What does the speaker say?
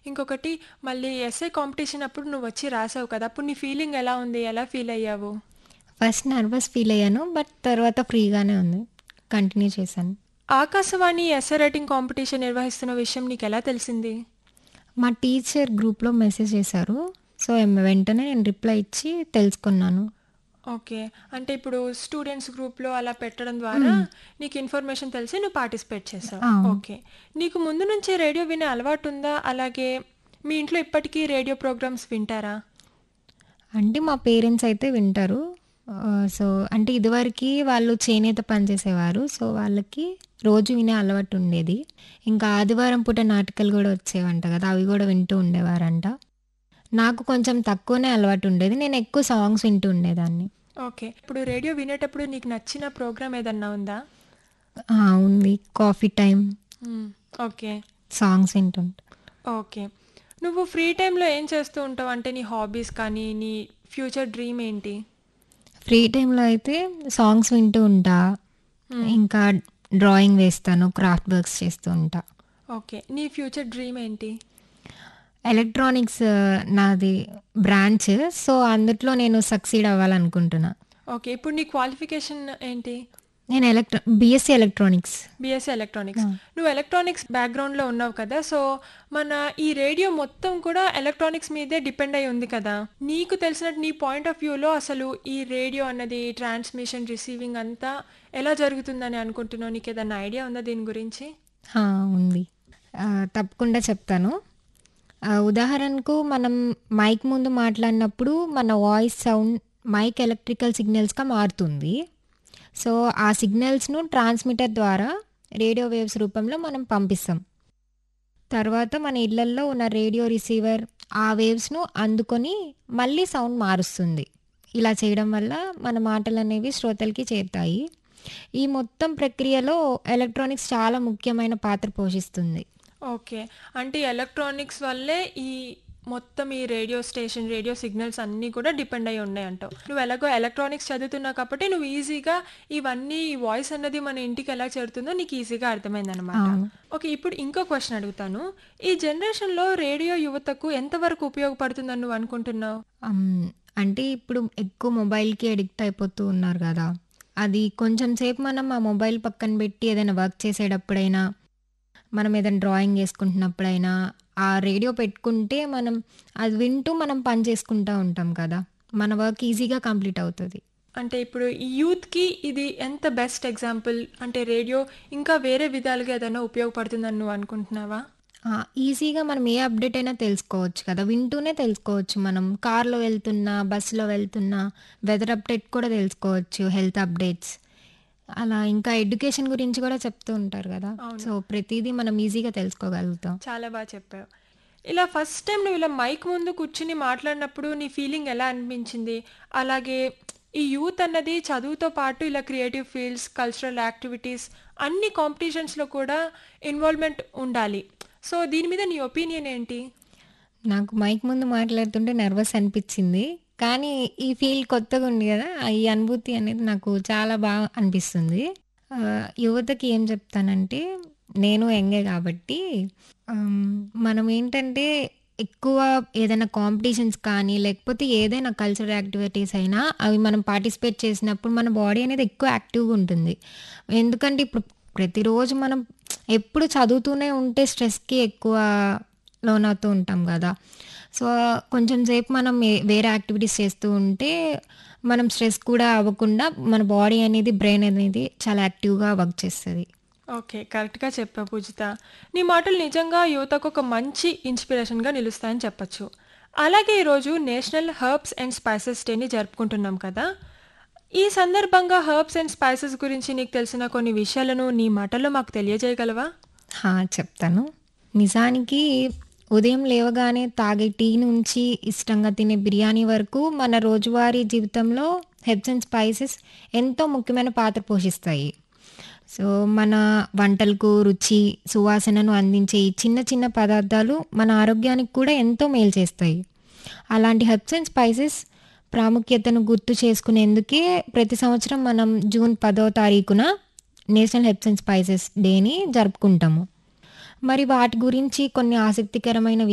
ఇంకొకటి మళ్ళీ SA competition అప్పుడు నువ్వు వచ్చి రాసావు కదా అప్పుడు నీ ఫీలింగ్ ఎలా ఉంది ఎలా ఫీల్ అయ్యావు ఫస్ట్ నర్వస్ ఫీల్ అయ్యాను బట్ తర్వాత ఫ్రీగానే ఉంది కంటిన్యూ చేశాను ఆకాశవాణి ఎస్ఏ రైటింగ్ కాంపిటీషన్ నిర్వహిస్తున్న విషయం నీకు ఎలా తెలిసింది మా టీచర్ గ్రూప్లో మెసేజ్ చేశారు సో ఎం- వెంటనే నేను రిప్లై ఇచ్చి తెలుసుకున్నాను ఓకే అంటే ఇప్పుడు స్టూడెంట్స్ గ్రూప్లో అలా పెట్టడం ద్వారా నీకు ఇన్ఫర్మేషన్ తెలిసి నువ్వు పార్టిసిపేట్ చేసావు అవును. ఓకే నీకు ముందు నుంచే రేడియో వినే అలవాటు ఉందా అలాగే మీ ఇంట్లో ఇప్పటికీ రేడియో ప్రోగ్రామ్స్ వింటారా అంటే మా పేరెంట్స్ అయితే వింటారు ఆ, సో అంటే ఇదివరకు వాళ్ళు చేనేత పని చేసేవారు సో వాళ్ళకి రోజు వినే అలవాటు ఉండేది ఇంకా ఆదివారం పూట నాటకాలు కూడా వచ్చేవంట కదా అవి కూడా వింటూ ఉండేవారంట నాకు కొంచెం తక్కువనే అలవాటు ఉండేది నేను ఎక్కువ సాంగ్స్ వింటూ ఉండేదాన్ని ఓకే ఇప్పుడు రేడియో వినేటప్పుడు నీకు నచ్చిన ప్రోగ్రామ్ ఏదన్నా ఉందా ఆ, ఉంది coffee time hmm. Okay songs వింటుంటా ఓకే నువ్వు ఫ్రీ టైంలో ఏం చేస్తూ ఉంటావు అంటే నీ హాబీస్ కానీ నీ ఫ్యూచర్ డ్రీమ్ ఏంటి ఫ్రీ టైంలో అయితే సాంగ్స్ వింటూ ఉంటా ఇంకా డ్రాయింగ్ వేస్తాను క్రాఫ్ట్ వర్క్స్ చేస్తూ ఉంటా ఓకే నీ ఫ్యూచర్ డ్రీమ్ ఏంటి ఎలక్ట్రానిక్స్ నాది బ్రాంచ్ సో అందుట్లో నేను సక్సీడ్ అవ్వాలనుకుంటున్నా ఓకే ఇప్పుడు నీ క్వాలిఫికేషన్ ఏంటి నేను ఎలక్ట్రా బిఎస్సి ఎలక్ట్రానిక్స్ బిఎస్సీ ఎలక్ట్రానిక్స్ నువ్వు ఎలక్ట్రానిక్స్ బ్యాక్గ్రౌండ్లో ఉన్నావు కదా సో మన ఈ రేడియో మొత్తం కూడా ఎలక్ట్రానిక్స్ మీదే డిపెండ్ అయి ఉంది కదా నీకు తెలిసినట్టు నీ పాయింట్ ఆఫ్ వ్యూలో అసలు ఈ రేడియో అన్నది ట్రాన్స్మిషన్ రిసీవింగ్ అంతా ఎలా జరుగుతుందని అనుకుంటున్నావు నీకు ఏదైనా ఐడియా ఉందా దీని గురించి ఉంది ఆ, తప్పకుండా చెప్తాను ఆ, ఉదాహరణకు మనం మైక్ ముందు మాట్లాడినప్పుడు మన వాయిస్ సౌండ్ మైక్ ఎలక్ట్రికల్ సిగ్నల్స్గా మారుతుంది సో ఆ సిగ్నల్స్ను ట్రాన్స్మిటర్ ద్వారా రేడియో వేవ్స్ రూపంలో మనం పంపిస్తాం తర్వాత మన ఇళ్లల్లో ఉన్న రేడియో రిసీవర్ ఆ వేవ్స్ను అందుకొని మళ్ళీ సౌండ్ మారుస్తుంది ఇలా చేయడం వల్ల మన మాటలు అనేవి శ్రోతలకి చేరుతాయి ఈ మొత్తం ప్రక్రియలో ఎలక్ట్రానిక్స్ చాలా ముఖ్యమైన పాత్ర పోషిస్తుంది ఓకే అంటే ఎలక్ట్రానిక్స్ వల్లే ఈ మొత్తం ఈ రేడియో స్టేషన్ రేడియో సిగ్నల్స్ అన్నీ కూడా డిపెండ్ అయి ఉన్నాయి అంటావు నువ్వు ఎలాగో ఎలక్ట్రానిక్స్ చదువుతున్నావు కాబట్టి నువ్వు ఈజీగా ఇవన్నీ ఈ వాయిస్ అన్నది మన ఇంటికి ఎలా చేరుతుందో నీకు ఈజీగా అర్థమైంది అనమాట అవును. ఓకే ఇప్పుడు ఇంకో క్వశ్చన్ అడుగుతాను ఈ జనరేషన్లో రేడియో యువతకు ఎంతవరకు ఉపయోగపడుతుందని నువ్వు అనుకుంటున్నావు అమ్, అంటే ఇప్పుడు ఎక్కువ మొబైల్కి అడిక్ట్ అయిపోతూ ఉన్నారు కదా అది కొంచెం సేపు మనం ఆ మొబైల్ పక్కన పెట్టి ఏదైనా వర్క్ చేసేటప్పుడైనా మనం ఏదైనా డ్రాయింగ్ చేసుకుంటున్నప్పుడైనా ఆ రేడియో పెట్టుకుంటే మనం అది వింటూ మనం పని చేసుకుంటూ ఉంటాం కదా మన వర్క్ ఈజీగా కంప్లీట్ అవుతుంది అంటే ఇప్పుడు ఈ యూత్కి ఇది ఎంత బెస్ట్ ఎగ్జాంపుల్ అంటే రేడియో ఇంకా వేరే విధాలుగా ఏదైనా ఉపయోగపడుతుందని నువ్వు అనుకుంటున్నావా ఆ, ఈజీగా మనం ఏ అప్డేట్ అయినా తెలుసుకోవచ్చు కదా వింటూనే తెలుసుకోవచ్చు మనం కార్లో వెళ్తున్నా బస్సులో వెళ్తున్నా వెదర్ అప్డేట్ కూడా తెలుసుకోవచ్చు హెల్త్ అప్డేట్స్ అలా ఇంకా ఎడ్యుకేషన్ గురించి కూడా చెప్తూ ఉంటారు కదా సో ప్రతిదీ మనం ఈజీగా తెలుసుకోగలుగుతాం చాలా బాగా చెప్పావు ఇలా ఫస్ట్ టైం నువ్వు ఇలా మైక్ ముందు కూర్చుని మాట్లాడినప్పుడు నీ ఫీలింగ్ ఎలా అనిపించింది అలాగే ఈ యూత్ అన్నది చదువుతో పాటు ఇలా క్రియేటివ్ ఫీల్డ్స్ కల్చరల్ యాక్టివిటీస్ అన్ని కాంపిటీషన్స్లో కూడా ఇన్వాల్వ్మెంట్ ఉండాలి సో దీని మీద నీ ఒపీనియన్ ఏంటి నాకు మైక్ ముందు మాట్లాడుతుంటే నర్వస్ అనిపించింది కానీ ఈ ఫీల్ కొత్తగా ఉంది కదా ఈ అనుభూతి అనేది నాకు చాలా బాగా అనిపిస్తుంది ఆ, యువతకి ఏం చెప్తానంటే నేను యంగే కాబట్టి ఆమ్, మనం ఏంటంటే ఎక్కువ ఏదైనా కాంపిటీషన్స్ కానీ లేకపోతే ఏదైనా కల్చరల్ యాక్టివిటీస్ అయినా అవి మనం పార్టిసిపేట్ చేసినప్పుడు మన బాడీ అనేది ఎక్కువ యాక్టివ్గా ఉంటుంది ఎందుకంటే ఇప్పుడు ప్రతిరోజు మనం ఎప్పుడు చదువుతూనే ఉంటే స్ట్రెస్కి ఎక్కువ లోనవుతూ ఉంటాం కదా సో కొంచెం సేపు మనం ఏ- వేరే యాక్టివిటీస్ చేస్తూ ఉంటే మనం స్ట్రెస్ కూడా అవ్వకుండా మన బాడీ అనేది బ్రెయిన్ అనేది చాలా యాక్టివ్గా వర్క్ చేస్తుంది ఓకే కరెక్ట్గా చెప్పావు పూజిత నీ మాటలు నిజంగా యువతకు ఒక మంచి ఇన్స్పిరేషన్గా నిలుస్తాయని చెప్పొచ్చు అలాగే ఈరోజు నేషనల్ హర్బ్స్ అండ్ స్పైసెస్ డేని జరుపుకుంటున్నాం కదా ఈ సందర్భంగా హర్బ్స్ అండ్ స్పైసెస్ గురించి నీకు తెలిసిన కొన్ని విషయాలను నీ మాటల్లో మాకు తెలియజేయగలవా హా, చెప్తాను నిజానికి ఉదయం లేవగానే తాగే టీ నుంచి ఇష్టంగా తినే బిర్యానీ వరకు మన రోజువారీ జీవితంలో హెర్బ్స్ అండ్ స్పైసెస్ ఎంతో ముఖ్యమైన పాత్ర పోషిస్తాయి సో మన వంటలకు రుచి సువాసనను అందించే ఈ చిన్న చిన్న పదార్థాలు మన ఆరోగ్యానికి కూడా ఎంతో మేలు చేస్తాయి అలాంటి హెర్బ్స్ అండ్ స్పైసెస్ ప్రాముఖ్యతను గుర్తు చేసుకునేందుకే ప్రతి సంవత్సరం మనం జూన్ పదో తారీఖున నేషనల్ హెర్బ్స్ అండ్ స్పైసెస్ డేని జరుపుకుంటాము మరి వాటి గురించి కొన్ని ఆసక్తికరమైన